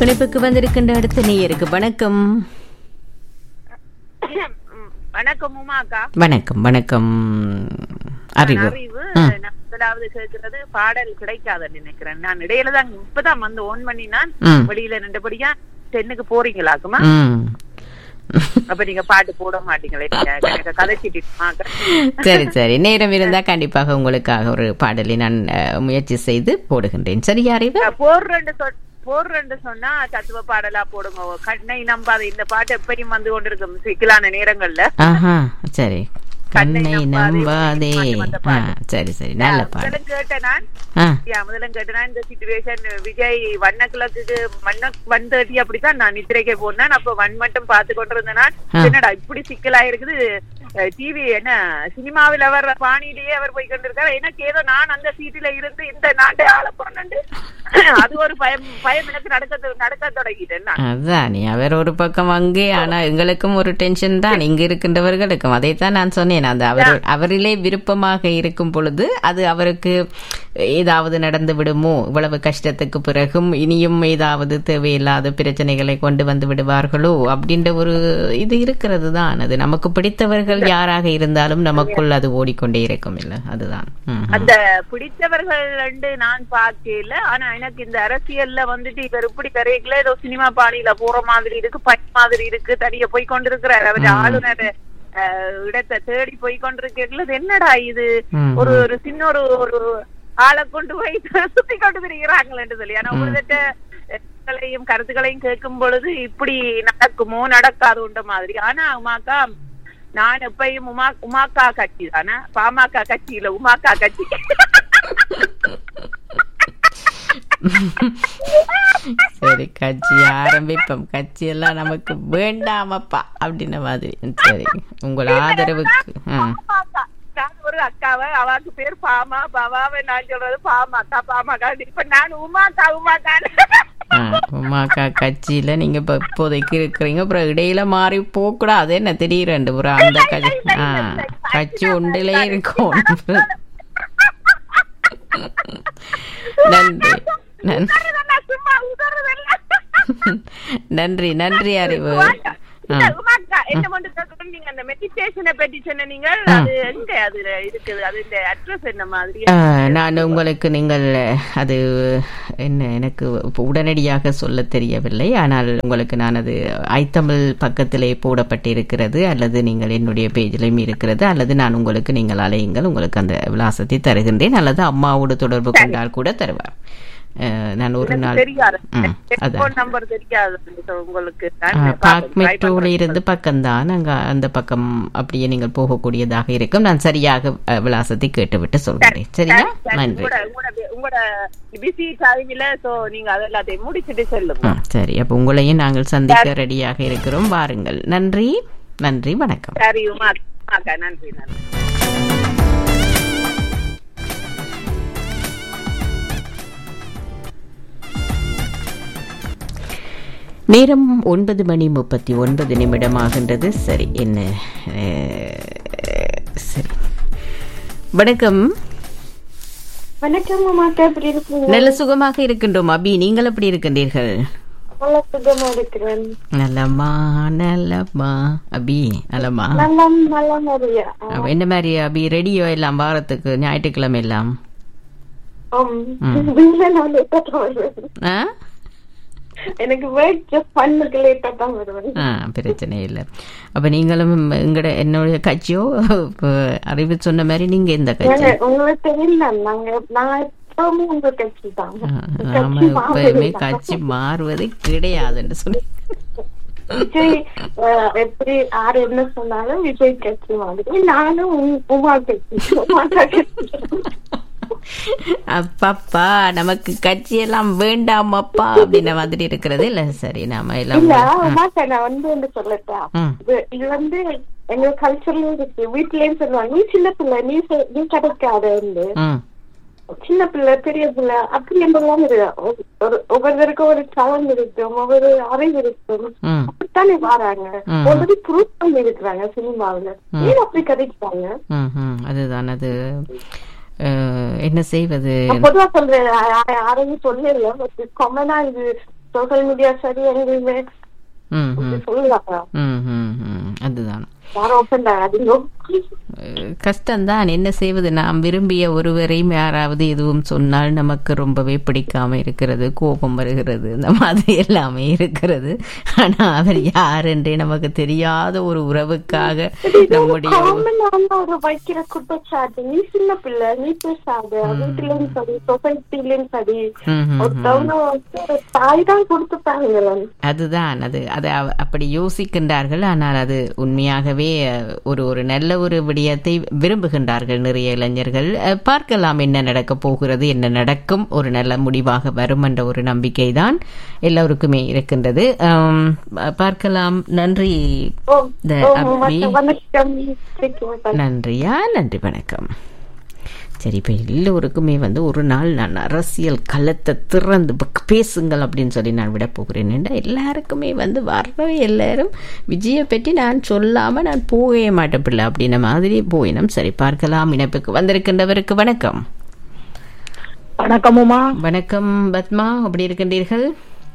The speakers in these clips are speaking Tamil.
இணைப்புக்கு வந்திருக்கின்ற அடுத்த நேயருக்கு வணக்கம் ம், வணக்கம் உமாக்கா வணக்கம் வணக்கம் அறிவு அறிவு ம். நான் முதலாவது கேட்கிறது பாடல் கிடைக்காதுன்னு நினைக்கிறேன் நான் இடையில தான் இப்பதான் வந்து ஓன் பண்ணி நான் ம். வெளியில நின்றபடியா டென்னுக்கு போறீங்களாக்குமா ம். அப்ப நீங்க பாட்டு போட மாட்டீங்களே எனக்கு கதைச்சிட்டுமாக்கா சரி சரி நேரம் இருந்தா கண்டிப்பாக உங்களுக்காக ஒரு பாடலை நான் அஹ், முயற்சி செய்து போடுகின்றேன் சரியா அறிவு போடுறேன்னு சொல் போடுறேன்னு சொன்னா தத்துவ பாடலா போடுங்க கண்ணை நம்பாத இந்த பாட்டு எப்பயும் வந்து கொண்டிருக்கும் சிக்கலான நேரங்கள்ல ஆஹா சரி கண்ணை கண்ணை நம்பாதே, நம்பாதே அந்த ஆ, பாட்டு. சரி சரி நல்ல பாடல் முதல்ல கேட்டேன் நான் ஆ யா, முதல்ல கேட்டேன்னா இந்த சிச்சுவேஷன் விஜய் வண்ண கிழக்குக்கு வண்ண வன் தேர்ட்டி அப்படித்தான் நான் நித்திரைக்கே போனேன் அப்ப வன் மட்டும் பார்த்து கொண்டிருந்தேன் நான். ஆ. என்னடா இப்படி சிக்கலா இருக்குது டிவி என்ன சினிமாவில் வர்ற பாணியிலேயே அவர் போய் கொண்டிருக்காரு எனக்கு ஏதோ நான் அந்த சீட்டில இருந்து இந்த நாட்டை ஆள போனேன் அது ஒரு பயம் பயம் எனக்கு நடக்க நடக்க தொடங்கிட்டேன் நான். அதான் அவர் ஒரு பக்கம் அங்கே ஆனா எங்களுக்கும் ஒரு டென்ஷன் தான் இங்க இருக்கின்றவர்களுக்கும் அதைத்தான் நான் சொன்னேன் அந்த அவர் அவரிலே விருப்பமாக இருக்கும் பொழுது அது அவருக்கு ஏதாவது நடந்து விடுமோ இவ்வளவு கஷ்டத்துக்கு பிறகும் இனியும் ஏதாவது தேவையில்லாத பிரச்சனைகளை கொண்டு வந்து விடுவார்களோ அப்படின்ற ஒரு இது இருக்கிறது தான் அது நமக்கு பிடித்தவர்கள் யாராக இருந்தாலும் நமக்குள் அது ஓடிக்கொண்டே இருக்கும் இல்ல அதுதான் ம், ம். அந்த பிடித்தவர்கள் ரெண்டு நான் பார்க்கல ஆனா எனக்கு இந்த அரசியல்ல வந்துட்டு இவர் இப்படி கரையில ஏதோ சினிமா பாணியில போற மாதிரி இருக்கு பை மாதிரி இருக்கு தனியா போய் கொண்டிருக்கிறார் அவர் ஆளுநர் அஹ், இடத்தை தேடி போய் கொண்டிருக்கல இது என்னடா இது ம், ஒரு ஒரு சின்ன ஒரு ஒரு ஆளை கொண்டு போய் சுத்தி கொண்டு திரிகிறாங்களேன்னு சொல்லி ஆனா உங்கள்கிட்ட கருத்துக்களையும் கருத்துக்களையும் கேட்கும் பொழுது இப்படி நடக்குமோ நடக்காதுன்ற மாதிரி ஆனா உமாக்கா நான் எப்பயும் உமா உமாக்கா கட்சி தானே பாமக கட்சி இல்ல உமாக்கா கட்சி சரி கட்சி ஆரம்பிப்போம் கட்சி எல்லாம் நமக்கு வேண்டாமப்பா அப்படின்ன மாதிரி சரி உங்கள் ஆதரவுக்கு ஆ. பாமக. நான் ஒரு அக்காவை அவாக்கு பேர் பாமா பவாவை நான் சொல்றது பாமாக்கா பாமாக்கா இப்ப நான் உமாக்கா உமாக்கா ஆ, உமாக்கா கட்சியில நீங்க இப்ப இப்போதைக்கு இருக்கிறீங்க அப்புறம் இடையில மாறி போக கூடாது என்ன திடீரெண்டு ஒரு அந்த கட்சி ஆ கட்சி ஒன்றிலே இருக்கும் நன்றி நன்றி நான் சும்மா உதறதல்ல நன்றி நன்றி அறிவு ஆ இல்ல, உமாக்கா, என்ன கொண்டு கேட்கணும், நீங்க அந்த மெடிடேஷனை பற்றி சொன்ன நீங்கள் அது எங்க அது இருக்குது அது இந்த அட்ரஸ் என்ன மாதிரி ஆ, நான் உங்களுக்கு நீங்கள் அது என்ன எனக்கு இப்ப உடனடியாக சொல்ல தெரியவில்லை ஆனால் உங்களுக்கு நான் அது ஐத்தமிழ் பக்கத்திலே போடப்பட்டிருக்கிறது அல்லது நீங்கள் என்னுடைய பேஜிலையும் இருக்கிறது அல்லது நான் உங்களுக்கு நீங்கள் அலையுங்கள் உங்களுக்கு அந்த விலாசத்தை தருகின்றேன் அல்லது அம்மாவோடு தொடர்பு கொண்டால் கூட தருவார் ஆ, நான் ஒரு நாள் தெரியாது ம், அதான் போன் நம்பர் தெரியாது உங்களுக்கு நான் ஆ, பார்ப்பேன், பாக் try மெட்ரோல பண்றேன். இருந்து பக்கம்தான் அங்க அந்த பக்கம் அப்படியே நீங்கள் போகக்கூடியதாக இருக்கும் நான் சரியாக அ, விலாசத்தை கேட்டுவிட்டு சொல்கிறேன் சரியா சரி, சரி. நன்றி உங்களோட- உங்களோட- உங்களோட பிஸி டைம்ல சோ நீங்க அது எல்லாத்தையும் முடிச்சிட்டு சொல்லுங்க ஆ, சரி அப்ப உங்களையும் நாங்கள் சந்திக்க ரெடியாக இருக்கிறோம் வாருங்கள் நன்றி நன்றி வணக்கம் சரி உமா உமாக்கா, நன்றி நன்றி நேரம் ஒன்பது மணி முப்பத்தி ஒன்பது நிமிடம் ஆகின்றது சரி என்ன அஹ், சரி வணக்கம் வணக்கம் அம்மாக்கா எப்படி இருக்கீங்க நல்ல சுகமாக இருக்கின்றோம் அபி நீங்கள் எப்படி இருக்கின்றீர்கள் நல்ல சுகமா இருக்கிறேன் நல்லம்மா நல்லம்மா அபி நல்லம்மா நல்லா நல்லா நிறையா அப்ப என்ன மாதிரி அபி ரெடியோ எல்லாம் வாரத்துக்கு ஞாயிற்றுக்கிழமை எல்லாம் வீட்டுல நான் லேட்டா தான் வருவேன் ஆ எனக்கு ஒர்க் ஜஸ்ட் பண்ணுக்கு லேட்டா தான் வருவேன் ஆ பிரச்சனை இல்லை அப்ப நீங்களும் எங்கட என்னுடைய கட்சியோ இப்ப அறிவு சொன்ன மாதிரி நீங்க எந்த கட்சி ஏங்க, உங்களுக்கு தெரியல நாங்க நான் எப்பவுமே உங்க கட்சி தான் ஆ, நாம கட்சி எப்பயுமே மாறுது. கட்சி மாறுவது கிடையாதுன்னு சொல்லி விஜய் அஹ், எப்படி யார் என்ன சொன்னாலும் விஜய் கட்சி மாதிரி நானும் உ- உமா கட்சி உமாக்கா கட்சி அப்பப்பா நமக்கு கட்சி எல்லாம் வேண்டாமப்பா அப்படின்ன மாதிரி இருக்கிறது இல்ல சரி நாம எல்லாம் இல்ல உமாக்கா நான் வந்து என்ன சொல்லட்டா ம். இது இது வந்து எங்க கல்ச்சர்லயும் இருக்கு வீட்லயும் சொல்லுவாங்க நீ சின்ன பிள்ளை நீ செ- நீ கிடைக்காத ம் சின்ன பிள்ளை பெரிய பிள்ளை அப்படி என்றெல்லாம் இருக்கு ஒரு- ஒரு ஒவ்வொருத்தருக்கும் ஒரு சலம் இருக்கும் ஒவ்வொரு அறிவு இருக்கும் ம் அப்படித்தானே வராங்க ம். ஆல்ரெடி ப்ரூவ் பண்ணி இருக்கிறாங்க சினிமாவுல ஏன் அப்படி கிடைக்கிறாங்க ம் ம் அதுதான் அது அஹ், என்ன செய்வது நான் பொதுவா சொல்றேன் யா- யா- யாரையும் சொல்லல பட் கொமனா இது சோசியல் மீடியா சரி எங்கேயுமே ம் ம் சொல்லுவாங்க ம் ம் ம் அதுதான் யாரும் ஓப்பன் ஆகாதீங்க அஹ் கஷ்டம்தான் என்ன செய்வது நாம் விரும்பிய ஒருவரையும் யாராவது எதுவும் சொன்னால் நமக்கு ரொம்பவே பிடிக்காம இருக்கிறது கோபம் வருகிறது இந்த மாதிரி எல்லாமே இருக்கிறது ஆனா அவர் யார் என்றே நமக்கு தெரியாத ஒரு உறவுக்காக நம்முடைய காமனான ஒரு வைக்கிற குற்றச்சாட்டு நீ சின்ன பிள்ளை நீ பேசாத வீட்டுலயும் சரி சொசைட்டிலயும் சரி ம், ம், ஒருத்தவங்க வந்து தாய் தான் கொடுத்துட்டாங்க அதுதான் அது அது அவ- அப்படி யோசிக்கின்றார்கள் ஆனால் அது உண்மையாகவே அஹ், ஒரு ஒரு நல்ல ஒரு விடயத்தை விரும்புகின்றார்கள் நிறைய இளைஞர்கள் அஹ், பார்க்கலாம் என்ன நடக்க போகிறது என்ன நடக்கும் ஒரு நல்ல முடிவாக வரும் என்ற ஒரு நம்பிக்கை தான் எல்லோருக்குமே இருக்கின்றது ஆம், பார்க்கலாம் நன்றி ஓ இந்த ஓ, அபி. வணக்கம் Thank you, bye. நன்றியா நன்றி வணக்கம் சரி இப்போ எல்லோருக்குமே வந்து ஒரு நாள் நான் அரசியல் களத்தை திறந்து பக்- பேசுங்கள் அப்படின்னு சொல்லி நான் விட போகிறேன் என்றால் எல்லாருக்குமே வந்து வர்ற எல்லாரும் விஜயை பற்றி நான் சொல்லாமல் நான் போகவே மாட்டேன் பிள்ளை அப்படின்ன மாதிரி போயினும் சரி பார்க்கலாம் இணைப்புக்கு வந்திருக்கின்றவருக்கு வணக்கம் வணக்கமுமா வணக்கம் பத்மா எப்படி இருக்கின்றீர்கள்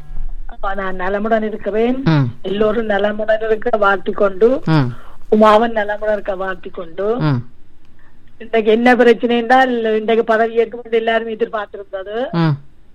நான் நலமுடன் இருக்கிறேன் ம் எல்லோரும் நலமுடன் இருக்க வாழ்த்தி கொண்டு ம் உமாவன் நலமுடன் இருக்க வாழ்த்தி கொண்டு ம் இன்றைக்கு என்ன பிரச்சனை என்றால் இன்றைக்கு பதவி ஏற்கும் என்று எல்லாரும் எதிர்பார்த்திருந்தது ம்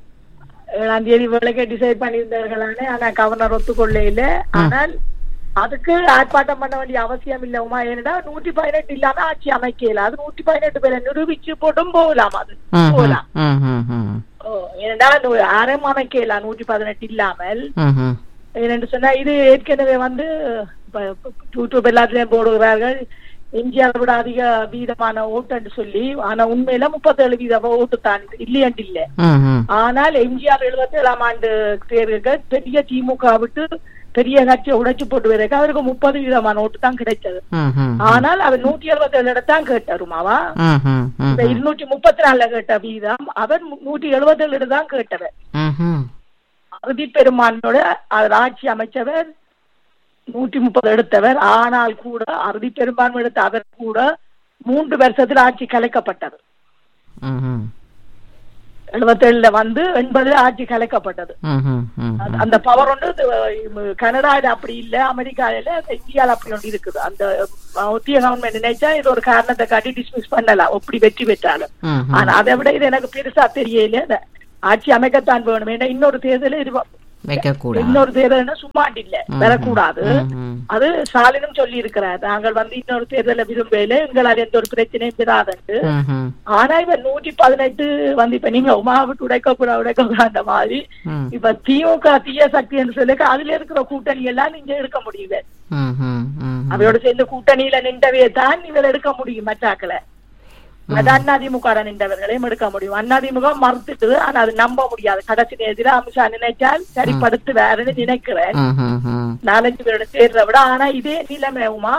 ஏழாம் தேதி வேலைக்கு டிசைட் பண்ணியிருந்தார்களானே ஆனா கவர்னர் ஒத்துக்கொள்ள இல்லை ஆனால் அதுக்கு ஆர்ப்பாட்டம் பண்ண வேண்டிய அவசியம் இல்ல உமா ஏன்னா நூற்றி பதினெட்டு இல்லாம ஆட்சி அமைக்கல அது நூற்றி பதினெட்டு பேரை நிரூபிச்சு போட்டும் போகலாம் அது ம் போகலாம் ம் ம் ம் ஓ, ஏன்னா நூ- ஆரம் அமைக்கலாம் நூற்றி பதினெட்டு இல்லாமல் ம் ம் என்னென்று சொன்னா இது ஏற்கனவே வந்து இப்ப யூடியூப் எல்லாத்துலயும் போடுகிறார்கள் எம்ஜிஆர் விட அதிக வீதமான ஓட்டுன்னு சொல்லி ஆனா உண்மையில முப்பத்தேழு வீத ஓட்டு தான் இல்லையண்டு இல்ல ம் ம் ஆனால் எம்ஜிஆர் எழுபத்தி ஏழாம் ஆண்டு தேர்தல்கள் பெரிய திமுக விட்டு பெரிய கட்சியை உடைச்சு போட்டு வரைக்கும் அவருக்கு முப்பது வீதமான ஓட்டு தான் கிடைச்சது ம் ம் ஆனால் அவர் நூற்றி எழுபத்தி ஏழு இடத்தான் கேட்டாருமாவா ம் ம் ம் இப்ப இருநூற்றி முப்பத்தி நாலுல கேட்ட வீதம் அவர் நூற்றி எழுபத்தி ஏழு தான் கேட்டவர் ம் ம் அறுதி பெரும்பான்மையோட அவர் ஆட்சி அமைச்சவர் நூற்றி முப்பது எடுத்தவர் ஆனால் கூட அறுதி பெரும்பான்மை எடுத்த அவர் கூட மூன்று வருஷத்துல ஆட்சி கலைக்கப்பட்டது ம் ம் எழுபத்தேழுல வந்து எண்பதுல ஆட்சி கலைக்கப்பட்டது ம் ம் ம் அந்த- அந்த பவர் ஒன்று இது, அஹ், கனடால அப்படி இல்ல அமெரிக்கால இந்தியால அப்படி ஒன்று இருக்குது அந்த அஹ், ஒத்திய கவர்மெண்ட் நினைச்சா இது ஒரு காரணத்தை காட்டி டிஸ்மிஸ் பண்ணலாம் எப்படி வெற்றி பெற்றாலும் ம் ம் ஆனா அதை விட இது எனக்கு பெருசா தெரியல இந்த ஆட்சி அமைக்கத்தான் வேணும் ஏன்னா இன்னொரு தேர்தல் இது வைக்கக்கூடாது இன்னொரு தேர்தல் சும்மாண்டு இல்ல வரக்கூடாது ம், ம். அது ஸ்டாலினும் சொல்லி இருக்கிறார் நாங்கள் வந்து இன்னொரு தேர்தலை விரும்பல எங்களால் எந்த ஒரு பிரச்சனையும் பெறாதண்டு ம், ம், ஆனா இப்ப நூற்றி பதினெட்டு வந்து இப்ப நீங்க உமா விட்டு உடைக்கப்பட உடைக்கப்படாத மாதிரி ம், இப்ப திமுக தீய சக்தி என்று சொல்லி அதுல இருக்கிற கூட்டணி எல்லாம் நீங்க எடுக்க முடியல ம், ம், ம், அவையோட சேர்ந்து கூட்டணியில நின்றவே தான் இவர் எடுக்க முடியும் மற்றாக்களை அது அதிமுக நின்றவர்களையும் எடுக்க முடியும் அதிமுக மறுத்துட்டு ஆனா அது நம்ப முடியாது கடைசி நேரத்தில் அமித்ஷா நினைச்சால் சரிப்படுத்து வேறன்னு நினைக்கிறேன் ம், ம், ம். நாலஞ்சு பேரோட சேர்றத விட ஆனா இதே நிலைமையுமா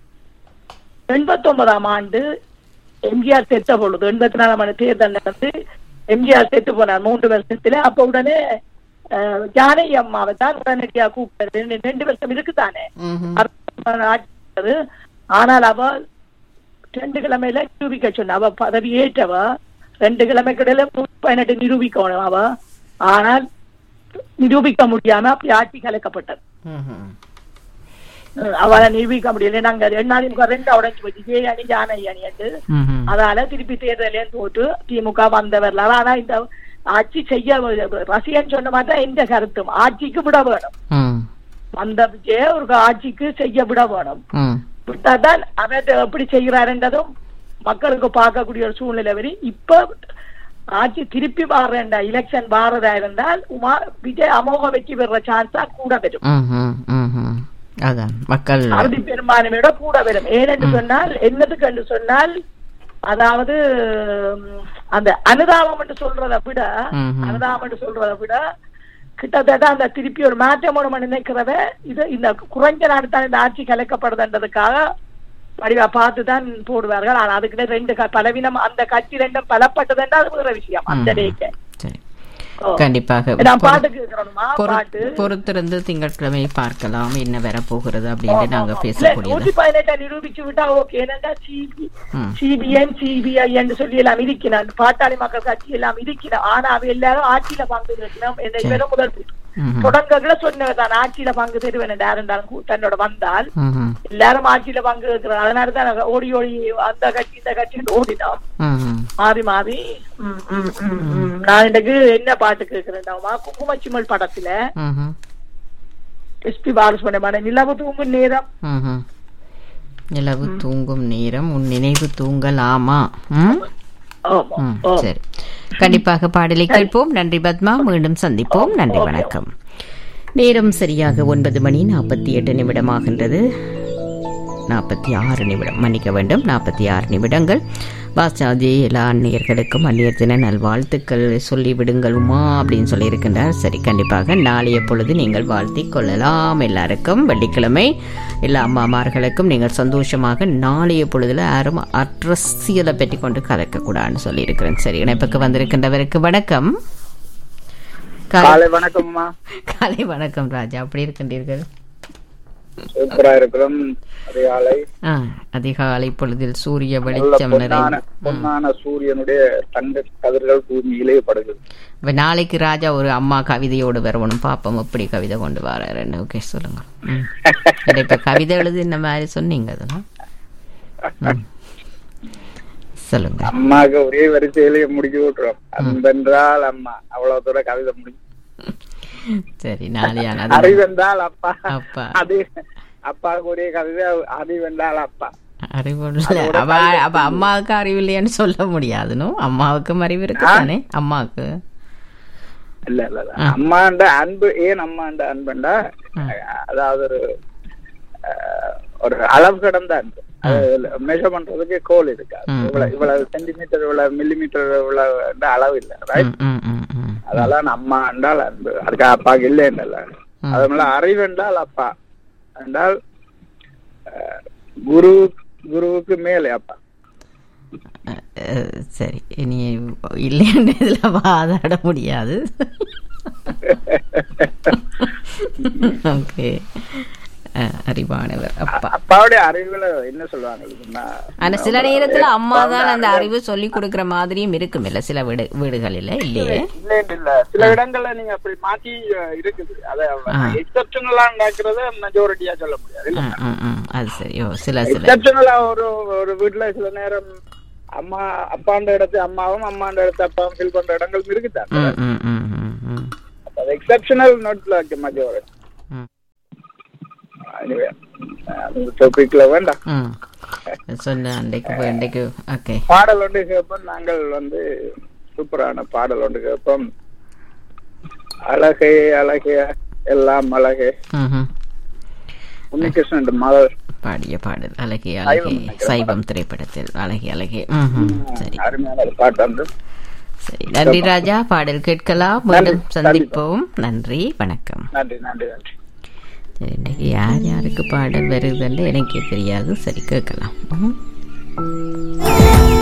எண்பத்தி ஒன்பதாம் ஆண்டு எம்ஜிஆர் செத்த பொழுது எண்பத்தி நாலாம் ஆண்டு தேர்தல் நடந்து எம்ஜிஆர் செத்து போனார் மூன்று வருஷத்துல அப்ப உடனே அஹ், ஜானகி அம்மாவை தான் உடனடியா கூப்பிட்டது ரெண்டு- ரெண்டு வருஷம் இருக்குதானே ம், ம். அரசு ஆட்சி நடந்தது. ஆனால் அவ ரெண்டு கிழமையில நிரூபிக்க சொன்ன அவ பதவி ஏற்றவ ரெண்டு கிழமைக்கிடையில நூத்தி பதினெட்டு நிரூபிக்கணும் அவ ஆனால் நிரூபிக்க முடியாம அப்படி ஆட்சி கலைக்கப்பட்டது ம், ம். அஹ் அவளை நிரூபிக்க முடியல நாங்க எண்ணாதிமுக ரெண்டு உடஞ்சு போச்சு ஜே அணி ஜானகி அணி என்று ம், ம். அதால திருப்பி தேர்தலையும் தோற்று திமுக வந்தவர்கள் ஆனா இந்த ஆட்சி செய்ய ரசிகன் சொன்ன மாதிரி தான் எந்த கருத்தும் ஆட்சிக்கு விட வேணும் ம், வந்த விஜய ஒரு ஆட்சிக்கு செய்ய விட வேணும் ம். விட்டாதான் அவர் எப்படி செய்கிறாருன்றதும் மக்களுக்கு பார்க்கக்கூடிய ஒரு சூழ்நிலை வரி இப்ப ஆட்சி திருப்பி வாரேன்டா எலெக்ஷன் வாரதா இருந்தால் உமா விஜய் அமோக வெற்றி பெற சான்ஸா கூட வரும் ம், ம், ம், ம். அதான் மக்கள் அறுதி பெரும்பான்மையோட கூட வரும் ஏனென்று சொன்னால் என்னதுக்கு என்று சொன்னால் அதாவது உம், அந்த அனுதாபம் என்று சொல்றதை விட ம், ம். அனுதாபம் என்று சொல்றதை விட கிட்டத்தட்ட அந்த திருப்பி ஒரு மாற்றம் ஒன்று நினைக்கிறத இது இந்த குறைஞ்ச நாடு தான் இந்த ஆட்சி கலைக்கப்படுதுன்றதுக்காக வடிவா பார்த்து தான் போடுவார்கள் ஆனா அதுக்கு ரெண்டு க- பலவீனம் அந்த கட்சி ரெண்டும் பலப்பட்டதுன்றா அது வேற விஷயம் அந்த ம். டேக்கு சரி ஓ. கண்டிப்பாக நான் பொறு- பாட்டுக்கு இருக்கிறோமா பொறு- பாட்டு பொறுத்திருந்து திங்கட்கிழமை பார்க்கலாம் என்ன வர போகிறது அப்படின்னு நாங்க இல்ல, பேசக்கூடியது நூத்தி பதினெட்டை நிரூபிச்சு விட்டா ஓகே ஏன்னா சிபி ம். சிபிஎம் சிபிஐ என்று சொல்லி எல்லாம் இருக்கிறான் பாட்டாளி மக்கள் கட்சி எல்லாம் இருக்கிறான் ஆனா அவ எல்லாரும் ஆட்சியில பங்கு இருக்கணும் என்ற சரி. இவரும் முதல் ம்ஹும். தொடங்கல சொன்னவர் தான் ஆட்சியில பங்கு தருவேன் யார் இருந்தாலும் கூ- தன்னோட வந்தால் ம்ஹும். எல்லாரும் ஆட்சியில பங்கு இருக்கிறாங்க அதனால தான் நாங்க ஓடி ஓடி அந்த கட்சி இந்த கட்சி ஓடினோம் ம்ஹும். மாறி மாறி ம், ம், ம், ம். நான் எனக்கு என்ன பாட்டு கேட்கிறேன்டாமா குங்குமச்சிமல் படத்துல ம்ஹும். எஸ்பி பாலசுப்ரமணியமான நிலவு தூங்கும் நேரம் ம்ஹும். நிலவு தூங்கும் நேரம் உன் நினைவு தூங்கலாமா ம்? ஆமா ம், ஆமா. சரி கண்டிப்பாக பாடலை கேட்போம் நன்றி பத்மா மீண்டும் சந்திப்போம் நன்றி வணக்கம் நேரம் சரியாக ஒன்பது மணி நாற்பத்தி எட்டு நிமிடமாகின்றது நாற்பத்தி ஆறு நிமிடம் மன்னிக்க வேண்டும் நாற்பத்தி ஆறு நிமிடங்கள் பாஸ்டாஜி எல்லா அந்நியர்களுக்கும் அந்நியர் தின நல்வாழ்த்துக்கள் சொல்லி விடுங்கள் உமா அப்படின்னு சொல்லியிருக்கின்றார் சரி கண்டிப்பாக நாளைய பொழுது நீங்கள் வாழ்த்தி கொள்ளலாம் எல்லாருக்கும் வெள்ளிக்கிழமை எல்லா அம்மாமார்களுக்கும் நீங்கள் சந்தோஷமாக நாளைய பொழுதுல யாரும் அரசியலை பற்றி கொண்டு கதைக்கக்கூடாதுன்னு சொல்லியிருக்கிறேன் சரி இணைப்புக்கு வந்திருக்கின்றவருக்கு வணக்கம் காலை- காலை வணக்கம்மா காலை வணக்கம் ராஜா அப்படி இருக்கின்றீர்கள் சூப்பரா இருக்கிறோம் அதிகாலை ஆ, அதிகாலை பொழுதில் சூரிய நல்ல வெளிச்சம் பொன்னான நிறைந்த பொன்னான சூரியனுடைய தங்க கதிர்கள் பூமியிலே படுகிறது இப்ப நாளைக்கு ராஜா ஒரு அம்மா கவிதையோடு வரணும் பாப்போம் எப்படி கவிதை கொண்டு வராருன்னு ஓகே சொல்லுங்க ம். சரி, இப்ப கவிதை எழுது இந்த மாதிரி சொன்னீங்க அதெல்லாம் ம். சொல்லுங்க அம்மாக்கு ஒரே வரிசையிலேயே முடிச்சு விட்டுறோம் அன்பென்றால் அம்மா அவ்வளவு தூரம் கவிதை முடிச்சு சரி நாளையான அறிவென்றால் அப்பா அப்பா அது அப்பாவுக்கு ஒரே கவிதை அறிவென்றால் அப்பா அறிவுள்ள அவ அப்ப அம்மாவுக்கு அறிவு இல்லையான்னு சொல்ல முடியாதுன்னு அம்மாவுக்கும் அறிவு இருக்கு தானே அம்மாவுக்கு இல்ல இல்ல இல்ல அம்மாண்ட அன்பு ஏன் அம்மாண்ட அன்புண்டா அதாவது ஒரு அஹ், ஒரு அளவு கடந்த அன்பு மெஷர் பண்றதுக்கு கோல் இருக்கா இவ்வளவு இவ்வளவு சென்டிமீட்டர் இவ்வளவு மில்லிமீட்டர் இவ்வளவு அளவு இல்ல ரைட் ம், ம், ம், ம். அதெல்லாம் அம்மா என்றால் அன்பு அதுக்கு அப்பாக்கு இல்லை என்றல்ல அதுமாதிரி அறிவு என்றால் அப்பா என்றால் அஹ், குரு குருவுக்கு மேலே அப்பா அஹ், சரி இனி இல்லைன்னு இதுல வாதாட முடியாது ஓகே அறிவானவர் அப்பா அப்பாவுடைய அறிவுல என்ன சொல்லுவாங்க இதுன்னா, ஆனா சில நேரத்துல அம்மா தான் அந்த அறிவு சொல்லி கொடுக்கிற மாதிரியும் இருக்கும் இல்ல சில வீடு வீடுகளில் இல்லையே இல்ல இல்ல இல்ல சில இடங்கள்ல நீங்க அப்படி மாத்தி அஹ், இருக்குது அத எக்ஸப்ஷனலா நடக்கிறத மெஜாரிட்டியா சொல்ல முடியாது இல்ல ம், ம், ம். அது சரி ஓ சில சில எக்ஸப்ஷனலா ஒரு ஒரு வீட்டுல சில நேரம் அம்மா அப்பாண்ட இடத்து அம்மாவும் அம்மாண்ட இடத்து அப்பாவும் ஃபீல் பண்ற இடங்கள் இருக்குதான் ம், ம், ம், ம், ம். அது எக்ஸப்ஷனல் நோட் லைக் மெஜாரிட்டி ம். anyway அந்த டாபிக்ல வேண்டாம் ம். சொன்ன அன்றைக்கு போய் அன்றைக்கு ஓகே பாடல் ஒன்று கேட்போம் நாங்கள் வந்து சூப்பரான பாடல் ஒன்று கேட்போம் அழகே அழகே எல்லாம் அழகே ம்ஹும். உன்னிகிருஷ்ணன் மகள் பாடிய பாடல் அழகே அழகே சைவம் திரைப்படத்தில் அழகே அழகே ம்ஹும். சரி அருமையான ஒரு பாட்டு வந்து சரி நன்றி ராஜா பாடல் கேட்கலாம் மீண்டும் சந்திப்போம் நன்றி வணக்கம் நன்றி நன்றி நன்றி சரி, இன்னைக்கு யார் யாருக்கு பாடல் வருதுன்னு எனக்கே தெரியாது சரி கேட்கலாம் ம்.